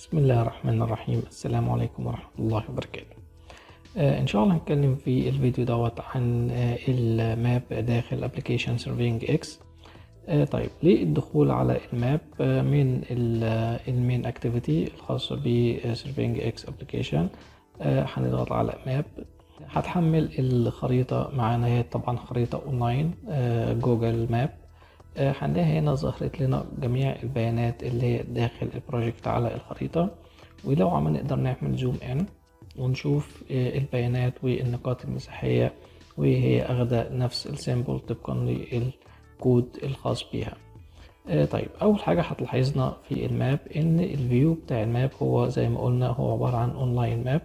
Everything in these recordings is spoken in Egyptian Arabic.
بسم الله الرحمن الرحيم السلام عليكم ورحمة الله وبركاته آه، إن شاء الله هنتكلم في الفيديو دوت عن آه، الماب داخل ابلكيشن سيرفينج اكس طيب ليه الدخول على الماب آه، من المين اكتيفيتي الخاصة بسيرفينج اكس ابلكيشن هنضغط على ماب هتحمل الخريطة معانا هي طبعا خريطة اونلاين آه، جوجل ماب آه، هنلاقي هنا ظهرت لنا جميع البيانات اللي هي داخل البروجكت على الخريطة ولو عم نقدر نعمل زوم ان ونشوف آه، البيانات والنقاط المساحية وهي أخدة نفس السيمبل طبقا للكود الخاص بيها آه، طيب أول حاجة هتلاحظنا في الماب إن الفيو بتاع الماب هو زي ما قلنا هو عبارة عن أونلاين ماب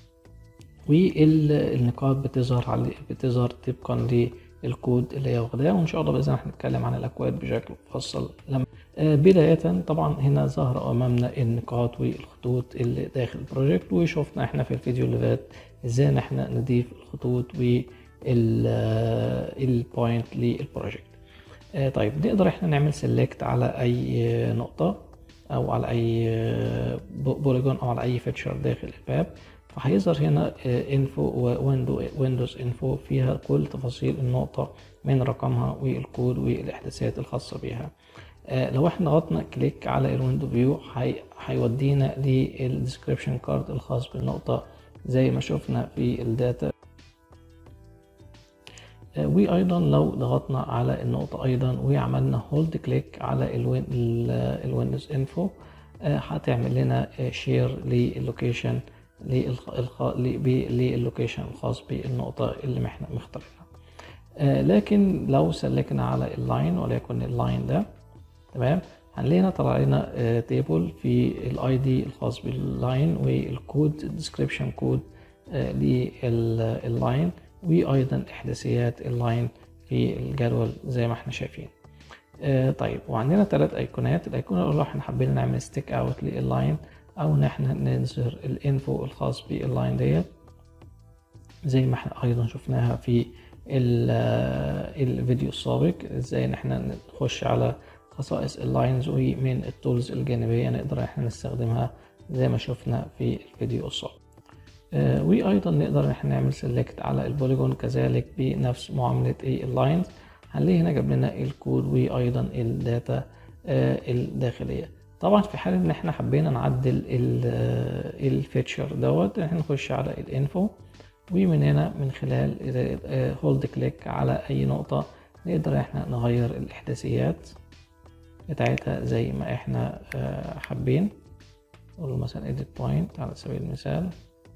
والنقاط بتظهر على بتظهر طبقا للكود اللي هي واخداه وان شاء الله باذن الله هنتكلم عن الاكواد بشكل مفصل لما آه، بداية طبعا هنا ظهر امامنا النقاط والخطوط اللي داخل البروجكت وشوفنا احنا في الفيديو اللي فات ازاي ان احنا نضيف الخطوط والبوينت للبروجكت آه، طيب نقدر احنا نعمل سيلكت على اي آه، نقطة او على اي بوليجون او على اي فيتشر داخل الباب فهيظهر هنا انفو ويندو ويندوز انفو فيها كل تفاصيل النقطة من رقمها والكود والاحداثات الخاصة بيها آه، لو احنا ضغطنا كليك على الويندو فيو هيودينا للديسكريبشن كارد الخاص بالنقطة زي ما شفنا في الداتا آه، وايضا لو ضغطنا على النقطة ايضا وعملنا هولد كليك على الوين الويندوز انفو هتعمل لنا شير للوكيشن للوكيشن الخاص بالنقطة اللي احنا مختارينها آه، لكن لو سلكنا على اللاين وليكن اللاين ده تمام هنلاقينا طلع لنا تيبل في الاي دي الخاص باللاين والكود الديسكريبشن كود لللاين وايضا احداثيات اللاين في الجدول زي ما احنا شايفين آه، طيب وعندنا ثلاث ايقونات الايقونه الاولى احنا حابين نعمل ستيك اوت لللاين او ان احنا نظهر الانفو الخاص باللاين ديت زي ما احنا ايضا شفناها في الفيديو السابق ازاي ان احنا نخش على خصائص اللاينز ومن التولز الجانبية نقدر احنا نستخدمها زي ما شفنا في الفيديو السابق آه وايضا نقدر ان احنا نعمل سيلكت على البوليجون كذلك بنفس معاملة ايه اللاينز هنلاقي هنا جاب لنا الكود وايضا الداتا آه الداخلية طبعا في حال ان احنا حبينا نعدل الفيتشر دوت احنا نخش على الانفو ومن هنا من خلال هولد كليك على اي نقطة نقدر احنا نغير الاحداثيات بتاعتها زي ما احنا حابين نقول مثلا edit point على سبيل المثال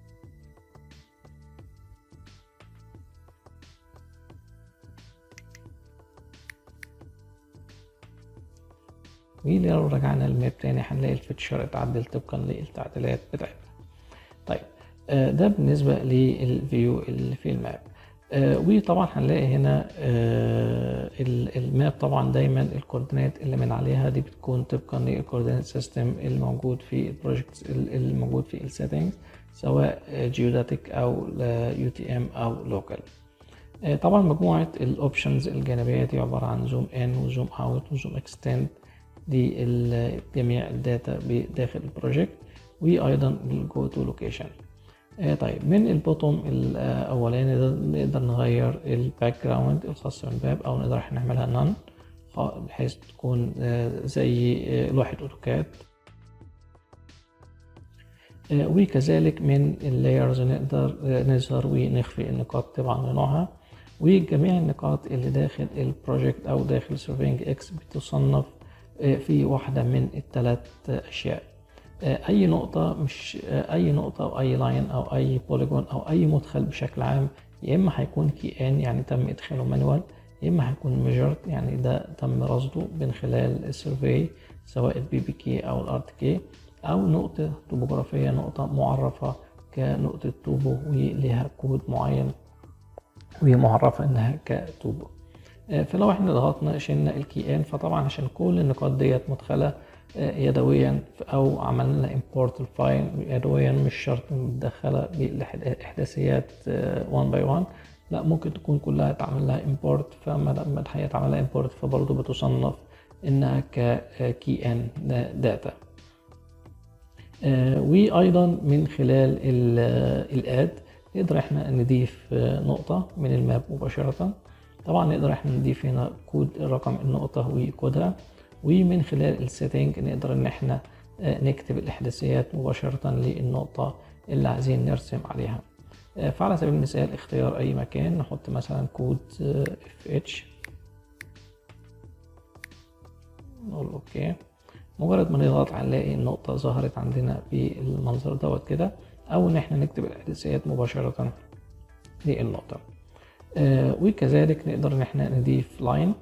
ولو رجعنا الماب تاني هنلاقي الفيتشر اتعدل طبقا للتعديلات بتاعتنا طيب آه ده بالنسبة للفيو اللي في الماب آه وطبعا هنلاقي هنا آه الماب طبعا دايما الكوردينات اللي من عليها دي بتكون طبقا للكوردينات سيستم الموجود في البروجكت الموجود في السيتنجز سواء جيوداتيك او يو تي ام او لوكال طبعا مجموعة الاوبشنز الجانبية دي عبارة عن زوم ان وزوم اوت وزوم اكستند لجميع الداتا داخل البروجكت وايضا الجو تو لوكيشن طيب من البوتوم الاولاني ده نقدر نغير الباك جراوند الخاص بالباب او نقدر احنا نعملها نون بحيث تكون زي لوحة اوتوكاد وكذلك من اللايرز نقدر نظهر ونخفي النقاط طبعا لنوعها وجميع النقاط اللي داخل البروجكت او داخل سيرفينج اكس بتصنف في واحدة من الثلاث أشياء أي نقطة مش أي نقطة أو أي لاين أو أي بوليجون أو أي مدخل بشكل عام يا إما هيكون كي إن يعني تم إدخاله مانوال يا إما هيكون ميجرد يعني ده تم رصده من خلال السيرفي سواء البي بي كي أو الارت كي أو نقطة توبوغرافية نقطة معرفة كنقطة توبو ولها كود معين وهي معرفة إنها كتوبو فلو احنا ضغطنا شلنا الكي ان فطبعا عشان كل النقاط ديت مدخله يدويا او عملنا لها امبورت الفايل يدويا مش شرط متدخله بالاحداثيات 1 باي 1 لا ممكن تكون كلها اتعمل لها امبورت فما لما هيتعمل لها امبورت فبرضه بتصنف انها ككي ان داتا آه، وايضا من خلال الاد نقدر احنا نضيف نقطة من الماب مباشرة طبعا نقدر احنا نضيف هنا كود رقم النقطة وكودها ومن خلال السيتنج نقدر ان احنا نكتب الاحداثيات مباشرة للنقطة اللي عايزين نرسم عليها فعلى سبيل المثال اختيار اي مكان نحط مثلا كود اف اتش نقول اوكي مجرد ما نضغط هنلاقي النقطة ظهرت عندنا بالمنظر دوت كده او ان احنا نكتب الاحداثيات مباشرة للنقطة آه وكذلك نقدر ان احنا نضيف لاين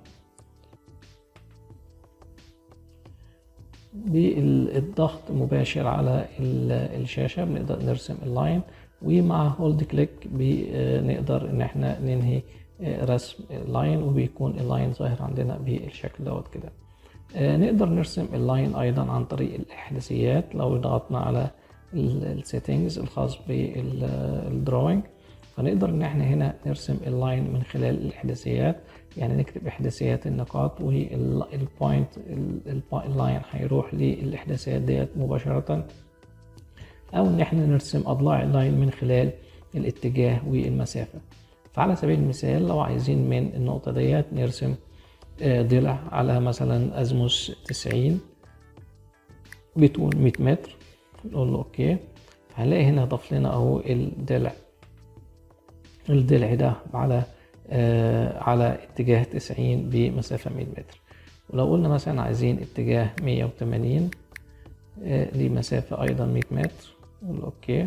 بالضغط مباشر على الشاشة بنقدر نرسم اللاين ومع هولد كليك بنقدر ان احنا ننهي رسم اللاين وبيكون اللاين ظاهر عندنا بالشكل دوت كده نقدر نرسم اللاين ايضا عن طريق الاحداثيات لو ضغطنا على السيتنجز الخاص بالدروينج فنقدر ان احنا هنا نرسم اللاين من خلال الاحداثيات يعني نكتب احداثيات النقاط والبوينت اللاين هيروح للاحداثيات ديت مباشرة او ان احنا نرسم اضلاع اللاين من خلال الاتجاه والمسافة فعلى سبيل المثال لو عايزين من النقطة ديت نرسم ضلع على مثلا ازموس تسعين بطول مية متر نقول له اوكي هنلاقي هنا ضاف لنا اهو الضلع الضلع ده على آه على اتجاه تسعين بمسافة مية متر ولو قلنا مثلا عايزين اتجاه مية وتمانين آه لمسافة أيضا مية متر نقول أوكي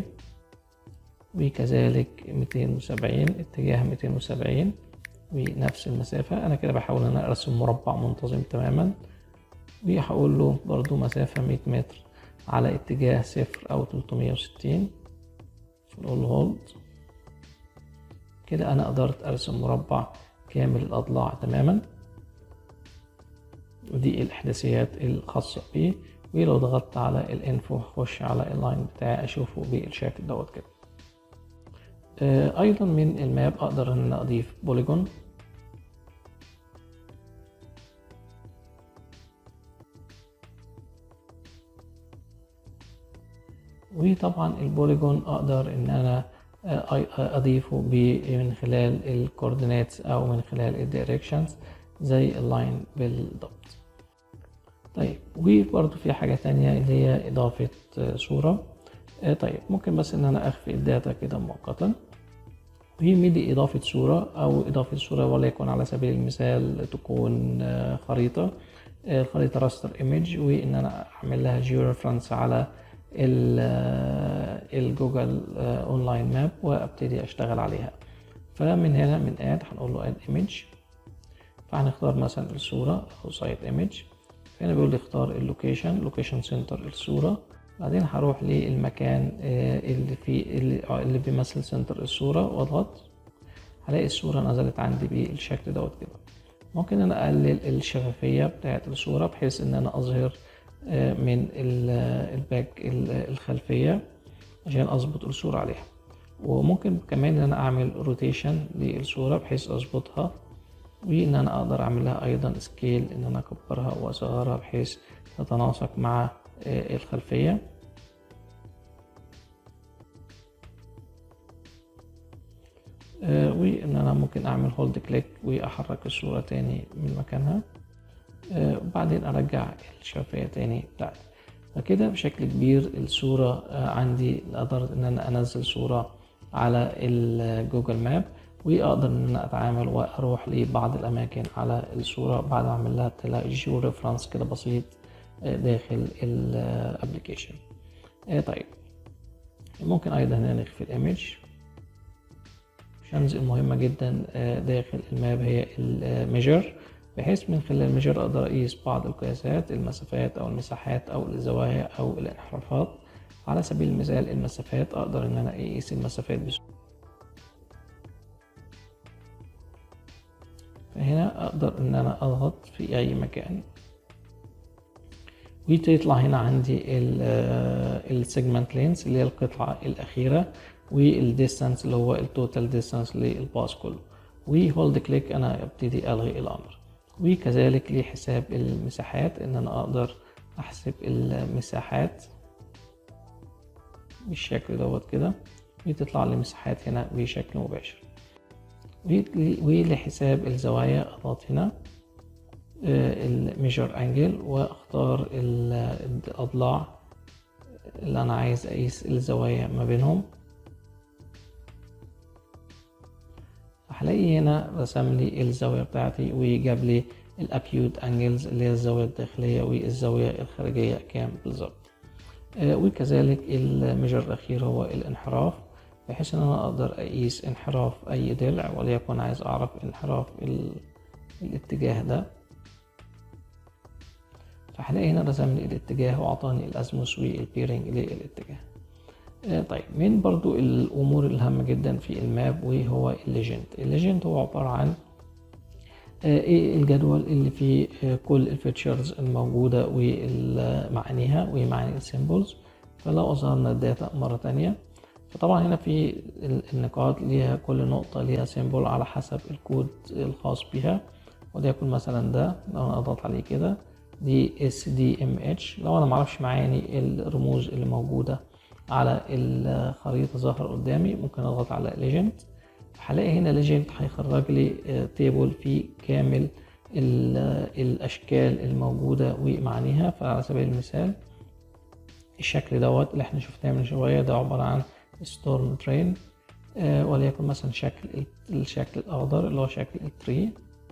وكذلك ميتين وسبعين اتجاه ميتين وسبعين ونفس المسافة أنا كده بحاول أن أنا أرسم مربع منتظم تماما وهقول له برضو مسافة مية متر على اتجاه صفر أو تلتمية وستين نقول له هولد كده أنا قدرت أرسم مربع كامل الأضلاع تماما ودي الإحداثيات الخاصة بيه ولو ضغطت على الانفو هخش على اللاين بتاعي أشوفه بالشكل دوت كده أيضا من الماب أقدر أن أضيف بوليجون وطبعا البوليجون اقدر ان انا اضيفه من خلال الكورديناتس او من خلال الدايركشنز زي اللاين بالضبط طيب وبرضو في حاجة تانية اللي هي اضافة صورة طيب ممكن بس ان انا اخفي الداتا كده مؤقتا ويميلي اضافة صورة او اضافة صورة وليكن على سبيل المثال تكون خريطة الخريطة راستر ايمج وان انا اعمل لها جيو ريفرنس على الجوجل اونلاين ماب وابتدي اشتغل عليها فمن هنا من اد هنقول له اد ايمج فهنختار مثلا الصورة او سايت ايمج هنا بيقول لي اختار اللوكيشن لوكيشن سنتر الصورة بعدين هروح للمكان اللي فيه اللي بيمثل سنتر الصورة واضغط هلاقي الصورة نزلت عندي بالشكل دوت كده ممكن انا اقلل الشفافية بتاعت الصورة بحيث ان انا اظهر من الباك الخلفية عشان اظبط الصورة عليها وممكن كمان ان انا اعمل روتيشن للصورة بحيث اظبطها وان انا اقدر اعمل لها ايضا سكيل ان انا اكبرها واصغرها بحيث تتناسق مع الخلفية وان انا ممكن اعمل هولد كليك واحرك الصورة تاني من مكانها وبعدين ارجع الشفافية تاني بتاعتي فكده بشكل كبير الصورة عندي قدرت ان انا انزل صورة على الجوجل ماب واقدر ان انا اتعامل واروح لبعض الاماكن على الصورة بعد ما اعمل لها تلاقي جيو ريفرنس كده بسيط داخل الابلكيشن طيب ممكن ايضا هنا نخفي الايمج شنز المهمة جدا داخل الماب هي الميجر بحيث من خلال الميجر اقدر اقيس بعض القياسات المسافات او المساحات او الزوايا او الانحرافات على سبيل المثال المسافات اقدر ان انا اقيس المسافات بسهولة فهنا اقدر ان انا اضغط في اي مكان وتطلع هنا عندي السيجمنت لينس اللي هي القطعة الأخيرة والديستانس اللي هو التوتال ديستانس للباص كله وهولد كليك أنا ابتدي ألغي الأمر وكذلك لحساب المساحات إن أنا أقدر أحسب المساحات بالشكل دوت كده وتطلع لي مساحات هنا بشكل مباشر ولحساب الزوايا اضغط هنا الميجر انجل واختار الاضلاع اللي انا عايز اقيس الزوايا ما بينهم هلاقي هنا رسم لي الزاوية بتاعتي وجاب لي الاكيوت انجلز اللي هي الزاوية الداخلية والزاوية الخارجية كام بالظبط آه وكذلك الميجر الاخير هو الانحراف بحيث ان انا اقدر اقيس انحراف اي ضلع وليكن عايز اعرف انحراف الاتجاه ده فهلاقي هنا رسم لي الاتجاه واعطاني الازموس والبيرنج للاتجاه آه طيب من برضو الامور الهامة جدا في الماب وهو الليجند الليجند هو عبارة عن آه ايه الجدول اللي فيه آه كل الفيتشرز الموجودة ومعانيها ومعاني السيمبلز فلو اظهرنا الداتا مرة تانية فطبعا هنا في النقاط ليها كل نقطة ليها سيمبل على حسب الكود الخاص بها وليكن مثلا ده لو انا اضغط عليه كده دي اس دي ام اتش لو انا معرفش معاني الرموز اللي موجودة على الخريطة ظاهر قدامي ممكن اضغط على ليجند هلاقي هنا ليجند هيخرج لي تيبل فيه كامل الاشكال الموجودة ومعانيها فعلى سبيل المثال الشكل دوت اللي احنا شفناه من شوية ده عبارة عن ستورم ترين آه وليكن مثلا شكل الشكل الأخضر اللي هو شكل التري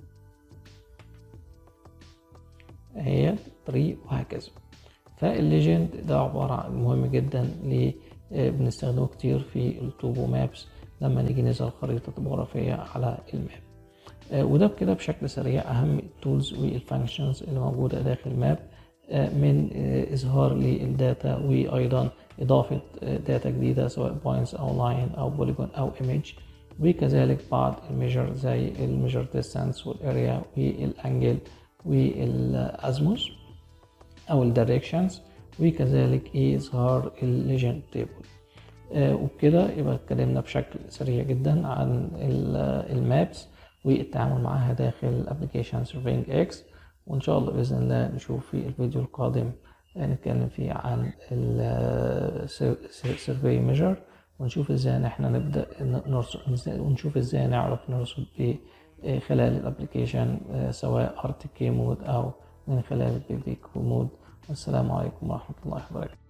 هي تري وهكذا فالليجند ده عبارة عن مهم جدا ل بنستخدمه كتير في التوبو مابس لما نيجي نظهر خريطة طبوغرافية على الماب آه وده بكده بشكل سريع أهم التولز والفانكشنز اللي موجودة داخل الماب من إظهار للداتا وأيضا إضافة داتا جديدة سواء بوينتس أو لاين أو بوليجون أو ايمج وكذلك بعض الميجر زي الميجر ديستانس والاريا والانجل والازموس أو الدايركشنز وكذلك إظهار الليجند تيبل وبكده يبقى اتكلمنا بشكل سريع جدا عن المابس والتعامل معها داخل الابلكيشن سيرفينج اكس وان شاء الله باذن الله نشوف في الفيديو القادم نتكلم فيه عن السيرفي ميجر ونشوف ازاي احنا نبدا نرصد ونشوف ازاي نعرف نرصد خلال الابلكيشن سواء ار تي كي مود او من خلال البي بي كو مود والسلام عليكم ورحمه الله وبركاته